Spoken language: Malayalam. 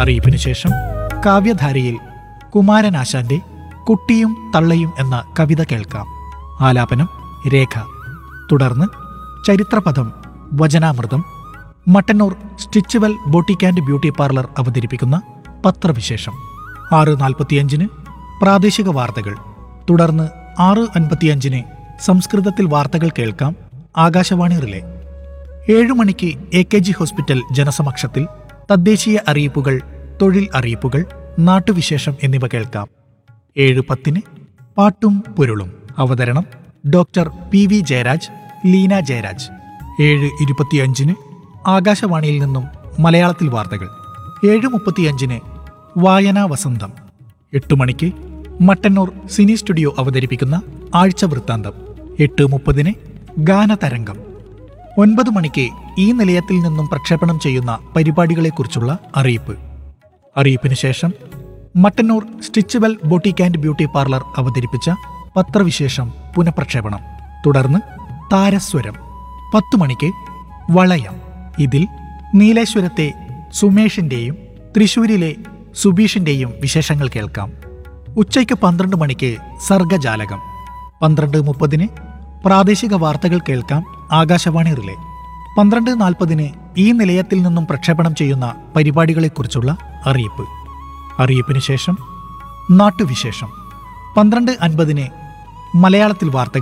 അറിയിപ്പിനു ശേഷം കാവ്യധാരയിൽ കുമാരനാശാന്റെ കുട്ടിയും തള്ളയും എന്ന കവിത കേൾക്കാം ആലാപനം രേഖ തുടർന്ന് ചരിത്രപഥം വചനാമൃതം Mattannur stitchual boutique and beauty parlour അവതരിപ്പിക്കുന്ന പത്രവിശേഷം ആറ് നാൽപ്പത്തിയഞ്ചിന് പ്രാദേശിക വാർത്തകൾ തുടർന്ന് ആറ് അൻപത്തിയഞ്ചിന് സംസ്കൃതത്തിൽ വാർത്തകൾ കേൾക്കാം ആകാശവാണി റിലേ ഏഴു മണിക്ക് എ കെ ജി ഹോസ്പിറ്റൽ ജനസമക്ഷത്തിൽ തദ്ദേശീയ അറിയിപ്പുകൾ തൊഴിൽ അറിയിപ്പുകൾ നാട്ടുവിശേഷം എന്നിവ കേൾക്കാം ഏഴ് പത്തിന് പാട്ടും പൊരുളും അവതരണം doctor P V Jayaraj Leena Jayaraj ഏഴ് ഇരുപത്തിയഞ്ചിന് ആകാശവാണിയിൽ നിന്നും മലയാളത്തിൽ വാർത്തകൾ ഏഴ് മുപ്പത്തിയഞ്ചിന് വായനാ വസന്തം എട്ട് മണിക്ക് മട്ടന്നൂർ സിനി സ്റ്റുഡിയോ അവതരിപ്പിക്കുന്ന ആഴ്ച വൃത്താന്തം എട്ട് മുപ്പതിന് ഗാനതരംഗം ഒൻപത് മണിക്ക് ഈ നിലയത്തിൽ നിന്നും പ്രക്ഷേപണം ചെയ്യുന്ന പരിപാടികളെക്കുറിച്ചുള്ള അറിയിപ്പ് അറിയിപ്പിന് ശേഷം Mattannur stitchual boutique and beauty parlour അവതരിപ്പിച്ച പത്രവിശേഷം പുനഃപ്രക്ഷേപണം തുടർന്ന് താരസ്വരം പത്തു മണിക്ക് വളയം ഇതിൽ നീലേശ്വരത്തെ സുമേഷിന്റെയും തൃശൂരിലെ സുബീഷിന്റെയും വിശേഷങ്ങൾ കേൾക്കാം ഉച്ചയ്ക്ക് പന്ത്രണ്ട് മണിക്ക് സർഗജാലകം പന്ത്രണ്ട് മുപ്പതിന് പ്രാദേശിക വാർത്തകൾ കേൾക്കാം ആകാശവാണി റിലേ പന്ത്രണ്ട് നാൽപ്പതിന് ഈ നിലയത്തിൽ നിന്നും പ്രക്ഷേപണം ചെയ്യുന്ന പരിപാടികളെക്കുറിച്ചുള്ള അറിയിപ്പ് അറിയിപ്പിന് ശേഷം നാട്ടുവിശേഷം പന്ത്രണ്ട് അൻപതിന് മലയാളത്തിൽ വാർത്തകൾ